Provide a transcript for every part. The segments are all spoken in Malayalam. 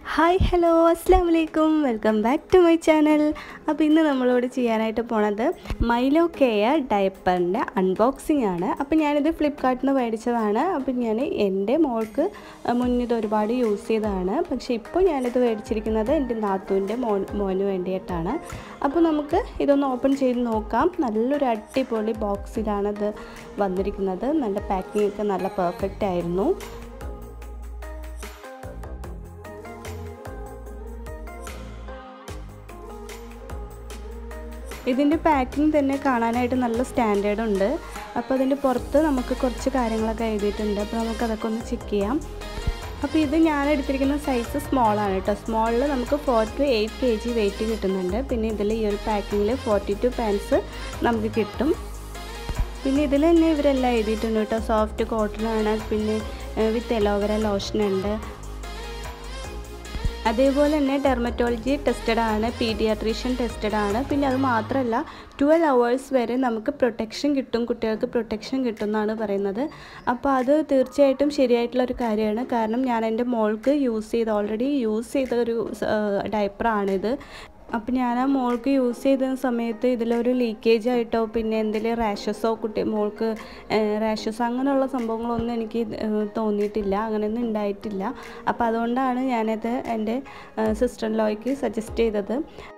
ഹായ് ഹലോ അസ്സാം വലൈക്കും welcome back to my channel അപ്പോൾ ഇന്ന് നമ്മളോട് ചെയ്യാനായിട്ട് പോണത് മൈലോ കെയർ ഡയപ്പറിൻ്റെ അൺബോക്സിംഗ് ആണ് അപ്പോൾ ഞാനിത് ഫ്ലിപ്കാർട്ടിൽ നിന്ന് മേടിച്ചതാണ് അപ്പോൾ ഞാൻ എൻ്റെ മോൾക്ക് മുന്നിത് ഒരുപാട് യൂസ് ചെയ്തതാണ് പക്ഷേ ഇപ്പോൾ ഞാനിത് മേടിച്ചിരിക്കുന്നത് എൻ്റെ നാത്തൂൻ്റെ മോൻ മോന് വേണ്ടിയിട്ടാണ് അപ്പോൾ നമുക്ക് ഇതൊന്ന് ഓപ്പൺ ചെയ്ത് നോക്കാം നല്ലൊരു അടിപൊളി ബോക്സിലാണിത് വന്നിരിക്കുന്നത് നല്ല പാക്കിംഗ് ഒക്കെ നല്ല പെർഫെക്റ്റ് ആയിരുന്നു ഇതിൻ്റെ പാക്കിംഗ് തന്നെ കാണാനായിട്ട് നല്ല സ്റ്റാൻഡേർഡ് ഉണ്ട് അപ്പോൾ അതിൻ്റെ പുറത്ത് നമുക്ക് കുറച്ച് കാര്യങ്ങളൊക്കെ എഴുതിയിട്ടുണ്ട് അപ്പോൾ നമുക്കതൊക്കെ ഒന്ന് ചെക്ക് ചെയ്യാം അപ്പോൾ ഇത് ഞാൻ എടുത്തിരിക്കുന്ന സൈസ് സ്മോളാണ് കേട്ടോ സ്മോളിൽ നമുക്ക് four to eight K G weight കിട്ടുന്നുണ്ട് പിന്നെ ഇതിൽ ഈ ഒരു പാക്കിങ്ങിൽ ഫോർട്ടി ടു പാൻസ് നമുക്ക് കിട്ടും പിന്നെ ഇതിൽ തന്നെ ഇവരെല്ലാം എഴുതിയിട്ടുണ്ട് കേട്ടോ സോഫ്റ്റ് കോട്ടൺ ആണ് പിന്നെ വിത്ത് എലോവേര ലോഷൻ ഉണ്ട് അതേപോലെ തന്നെ ഡെർമറ്റോളജി ടെസ്റ്റഡ് ആണ് പീഡിയാട്രീഷ്യൻ ടെസ്റ്റഡ് ആണ് പിന്നെ അത് മാത്രമല്ല ട്വൽവ് അവേഴ്സ് വരെ നമുക്ക് പ്രൊട്ടക്ഷൻ കിട്ടും കുട്ടികൾക്ക് പ്രൊട്ടക്ഷൻ കിട്ടും എന്നാണ് പറയുന്നത് അപ്പോൾ അത് തീർച്ചയായിട്ടും ശരിയായിട്ടുള്ള ഒരു കാര്യമാണ് കാരണം ഞാൻ എൻ്റെ മോൾക്ക് യൂസ് ചെയ്ത് ഓൾറെഡി യൂസ് ചെയ്ത ഒരു ഡയപ്പറാണിത് അപ്പോൾ ഞാൻ ആ മോൾക്ക് യൂസ് ചെയ്ത സമയത്ത് ഇതിലൊരു ലീക്കേജ് ആയിട്ടോ പിന്നെ എന്തെങ്കിലും റാഷസോ കുട്ടി മോൾക്ക് റാഷസ് അങ്ങനെയുള്ള സംഭവങ്ങളൊന്നും എനിക്ക് തോന്നിയിട്ടില്ല അങ്ങനെയൊന്നും ഉണ്ടായിട്ടില്ല അപ്പോൾ അതുകൊണ്ടാണ് ഞാനത് എൻ്റെ സിസ്റ്റർ ലോയ്ക്ക് സജസ്റ്റ് ചെയ്തത്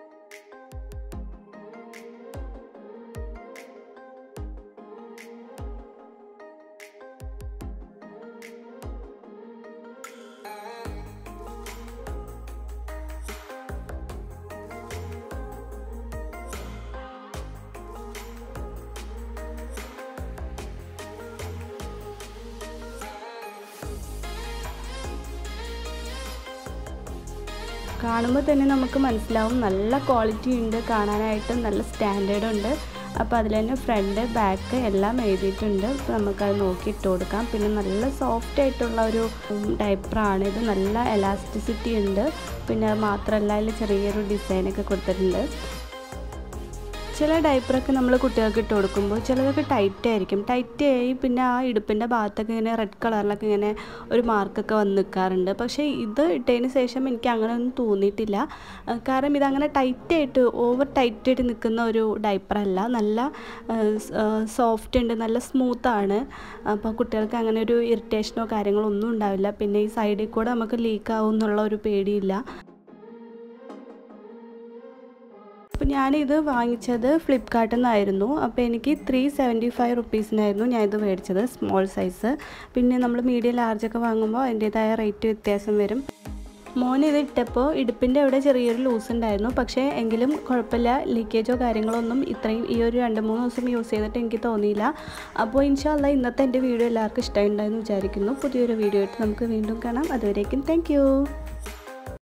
കാണുമ്പോൾ തന്നെ നമുക്ക് മനസ്സിലാവും നല്ല ക്വാളിറ്റി ഉണ്ട് കാണാനായിട്ട് നല്ല സ്റ്റാൻഡേർഡ് ഉണ്ട് അപ്പോൾ അതിൽ തന്നെ ഫ്രണ്ട് ബാക്ക് എല്ലാം എഴുതിയിട്ടുണ്ട് അപ്പോൾ നമുക്കത് നോക്കി ഇട്ട് കൊടുക്കാം പിന്നെ നല്ല സോഫ്റ്റ് ആയിട്ടുള്ള ഒരു ഡയപ്പറാണ് ഇത് നല്ല എലാസ്റ്റിസിറ്റി ഉണ്ട് പിന്നെ അത് മാത്രമല്ല അതിൽ ചെറിയൊരു ഡിസൈനൊക്കെ കൊടുത്തിട്ടുണ്ട് ചില ഡയപ്പറൊക്കെ നമ്മൾ കുട്ടികൾക്ക് ഇട്ട് കൊടുക്കുമ്പോൾ ചിലതൊക്കെ ടൈറ്റ് ആയിരിക്കും ടൈറ്റ് ആയി പിന്നെ ആ ഇടുപ്പിൻ്റെ ഭാഗത്തൊക്കെ ഇങ്ങനെ റെഡ് കളറിലൊക്കെ ഇങ്ങനെ ഒരു മാർക്കൊക്കെ വന്ന് നിൽക്കാറുണ്ട് പക്ഷേ ഇത് ഇട്ടതിന് ശേഷം എനിക്ക് അങ്ങനെ ഒന്നും തോന്നിയിട്ടില്ല കാരണം ഇതങ്ങനെ ടൈറ്റായിട്ട് ഓവർ ടൈറ്റായിട്ട് നിൽക്കുന്ന ഒരു ഡയപ്പറല്ല നല്ല സോഫ്റ്റ് ഉണ്ട് നല്ല സ്മൂത്താണ് അപ്പോൾ കുട്ടികൾക്ക് അങ്ങനെ ഒരു ഇറിറ്റേഷനോ കാര്യങ്ങളോ ഒന്നും ഉണ്ടാവില്ല പിന്നെ ഈ സൈഡിൽ കൂടെ നമുക്ക് ലീക്ക് ആവും എന്നുള്ള ഒരു പേടിയില്ല അപ്പോൾ ഞാനിത് വാങ്ങിച്ചത് ഫ്ലിപ്കാർട്ടിൽ നിന്നായിരുന്നു അപ്പോൾ എനിക്ക് ത്രീ സെവൻറ്റി ഫൈവ് റുപ്പീസിനായിരുന്നു ഞാനിത് മേടിച്ചത് സ്മോൾ സൈസ് പിന്നെ നമ്മൾ മീഡിയം ലാർജൊക്കെ വാങ്ങുമ്പോൾ അതിൻ്റേതായ റേറ്റ് വ്യത്യാസം വരും മോൻ ഇത് ഇട്ടപ്പോൾ ഇടുപ്പിൻ്റെ അവിടെ ചെറിയൊരു ലൂസ് ഉണ്ടായിരുന്നു പക്ഷേ എങ്കിലും കുഴപ്പമില്ല ലീക്കേജോ കാര്യങ്ങളോ ഒന്നും ഇത്രയും ഈ ഒരു രണ്ട് മൂന്ന് ദിവസം യൂസ് ചെയ്തിട്ട് എനിക്ക് തോന്നിയില്ല അപ്പോൾ ഇൻഷാല്ല ഇന്നത്തെ എൻ്റെ വീഡിയോ എല്ലാവർക്കും ഇഷ്ടമുണ്ടായെന്ന് വിചാരിക്കുന്നു പുതിയൊരു വീഡിയോ ആയിട്ട് നമുക്ക് വീണ്ടും കാണാം അതുവരേക്കും താങ്ക്